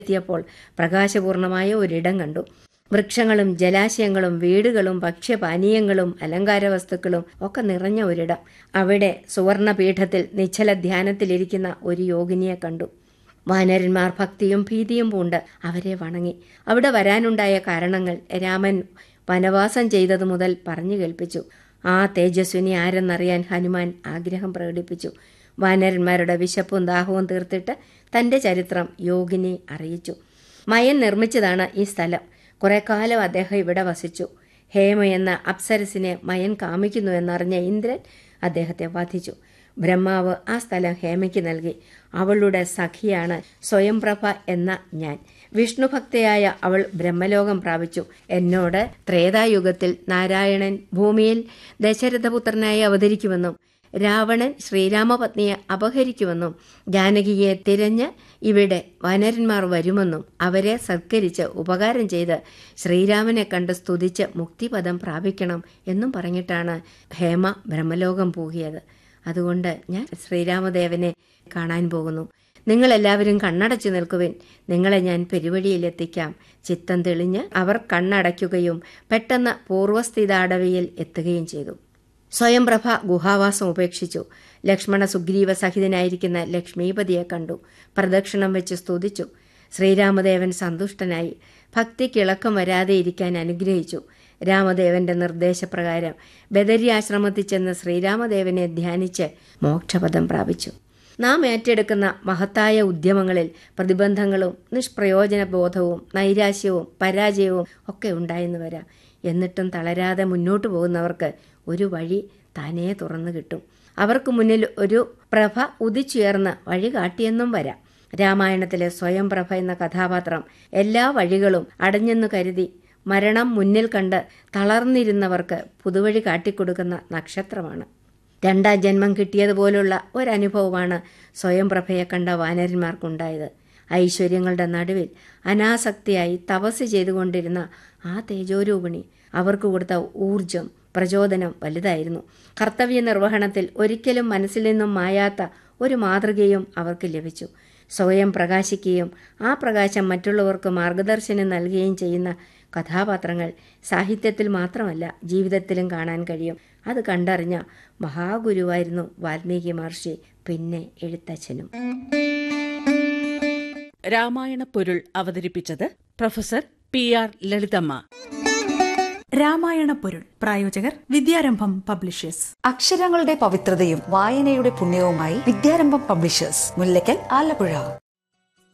എത്തിയപ്പോൾ പ്രകാശപൂർണമായ ഒരിടം കണ്ടു വൃക്ഷങ്ങളും ജലാശയങ്ങളും വീടുകളും ഭക്ഷ്യപാനീയങ്ങളും അലങ്കാര വസ്തുക്കളും ഒക്കെ നിറഞ്ഞ ഒരിടം അവിടെ സുവർണപീഠത്തിൽ നിശ്ചല ധ്യാനത്തിലിരിക്കുന്ന ഒരു യോഗിനിയെ കണ്ടു വാനരന്മാർ ഭക്തിയും ഭീതിയും പൂണ്ട് അവരെ വണങ്ങി അവിടെ വരാനുണ്ടായ കാരണങ്ങൾ രാമൻ വനവാസം ചെയ്തതു മുതൽ പറഞ്ഞു കേൾപ്പിച്ചു ആ തേജസ്വിനി ആരെന്നറിയാൻ ഹനുമാൻ ആഗ്രഹം പ്രകടിപ്പിച്ചു വാനരന്മാരുടെ വിശപ്പും ദാഹവും തീർത്തിട്ട് തന്റെ ചരിത്രം യോഗിനി അറിയിച്ചു മയൻ നിർമ്മിച്ചതാണ് ഈ സ്ഥലം കുറെ കാലം അദ്ദേഹം ഇവിടെ വസിച്ചു ഹേമ എന്ന അപ്സരസിനെ മയൻ കാമിക്കുന്നു എന്നറിഞ്ഞ ഇന്ദ്രൻ അദ്ദേഹത്തെ വധിച്ചു ബ്രഹ്മാവ് ആ സ്ഥലം ഹേമയ്ക്ക് നൽകി അവളുടെ സഖിയാണ് സ്വയംപ്രഭ എന്ന ഞാൻ വിഷ്ണുഭക്തയായ അവൾ ബ്രഹ്മലോകം പ്രാപിച്ചു എന്നോട് ത്രേതായുഗത്തിൽ നാരായണൻ ഭൂമിയിൽ ദശരഥപുത്രനായി അവതരിക്കുമെന്നും രാവണൻ ശ്രീരാമപത്നിയെ അപഹരിക്കുമെന്നും ജാനകിയെ തിരഞ്ഞ് ഇവിടെ വനരന്മാർ വരുമെന്നും അവരെ സത്കരിച്ച് ഉപകാരം ചെയ്ത് ശ്രീരാമനെ കണ്ട് സ്തുതിച്ച് മുക്തിപദം പ്രാപിക്കണം എന്നും പറഞ്ഞിട്ടാണ് ഹേമ ബ്രഹ്മലോകം പൂകിയത് അതുകൊണ്ട് ഞാൻ ശ്രീരാമദേവനെ കാണാൻ പോകുന്നു നിങ്ങളെല്ലാവരും കണ്ണടച്ചു നിൽക്കുവിൻ നിങ്ങളെ ഞാൻ പെരുവഴിയിലെത്തിക്കാം ചിത്തം തെളിഞ്ഞ് അവർ കണ്ണടയ്ക്കുകയും പെട്ടെന്ന് പൂർവ്വസ്ഥിതാടവിയിൽ എത്തുകയും ചെയ്തു സ്വയംപ്രഭ ഗുഹാവാസം ഉപേക്ഷിച്ചു ലക്ഷ്മണ സുഗ്രീവ സഹിതനായിരിക്കുന്ന ലക്ഷ്മീപതിയെ കണ്ടു പ്രദക്ഷിണം വെച്ച് സ്തുതിച്ചു ശ്രീരാമദേവൻ സന്തുഷ്ടനായി ഭക്തിക്കിളക്കം വരാതെ ഇരിക്കാൻ അനുഗ്രഹിച്ചു രാമദേവന്റെ നിർദ്ദേശപ്രകാരം ബദരി ആശ്രമത്തിൽ ചെന്ന് ശ്രീരാമദേവനെ ധ്യാനിച്ച് മോക്ഷപദം പ്രാപിച്ചു നാം ഏറ്റെടുക്കുന്ന മഹത്തായ ഉദ്യമങ്ങളിൽ പ്രതിബന്ധങ്ങളും നിഷ്പ്രയോജന ബോധവും നൈരാശ്യവും പരാജയവും ഒക്കെ ഉണ്ടായെന്ന് വരാം എന്നിട്ടും തളരാതെ മുന്നോട്ടു പോകുന്നവർക്ക് ഒരു വഴി താനേ തുറന്നു കിട്ടും അവർക്ക് മുന്നിൽ ഒരു പ്രഭ ഉദിച്ചുയർന്ന് വഴി കാട്ടിയെന്നും വരാം രാമായണത്തിലെ സ്വയംപ്രഭ എന്ന കഥാപാത്രം എല്ലാ വഴികളും അടഞ്ഞെന്നു കരുതി മരണം മുന്നിൽ കണ്ട് തളർന്നിരുന്നവർക്ക് പുതുവഴി കാട്ടിക്കൊടുക്കുന്ന നക്ഷത്രമാണ് രണ്ടാം ജന്മം കിട്ടിയതുപോലുള്ള ഒരനുഭവമാണ് സ്വയംപ്രഭയെ കണ്ട വാനരന്മാർക്കുണ്ടായത് ഐശ്വര്യങ്ങളുടെ നടുവിൽ അനാസക്തിയായി തപസ് ചെയ്തുകൊണ്ടിരുന്ന ആ തേജോരൂപിണി അവർക്ക് കൊടുത്ത ഊർജം പ്രചോദനം വലുതായിരുന്നു കർത്തവ്യ നിർവഹണത്തിൽ ഒരിക്കലും മനസ്സിൽ നിന്നും മായാത്ത ഒരു മാതൃകയും അവർക്ക് ലഭിച്ചു സ്വയം പ്രകാശിക്കുകയും ആ പ്രകാശം മറ്റുള്ളവർക്ക് മാർഗദർശനം നൽകുകയും ചെയ്യുന്ന കഥാപാത്രങ്ങൾ സാഹിത്യത്തിൽ മാത്രമല്ല ജീവിതത്തിലും കാണാൻ കഴിയും അത് കണ്ടറിഞ്ഞ മഹാഗുരുവായിരുന്നു വാൽമീകി മഹർഷി പിന്നെ എഴുത്തച്ഛനും രാമായണ പൊരുൾ അവതരിപ്പിച്ചത് professor P R Lalithamma Ramayana Porul പ്രായോജകർ വിദ്യാരംഭം പബ്ലിഷേഴ്സ് അക്ഷരങ്ങളുടെ പവിത്രതയും വായനയുടെ പുണ്യവുമായി വിദ്യാരംഭം പബ്ലിഷേഴ്സ് മുല്ലക്കൽ ആലപ്പുഴ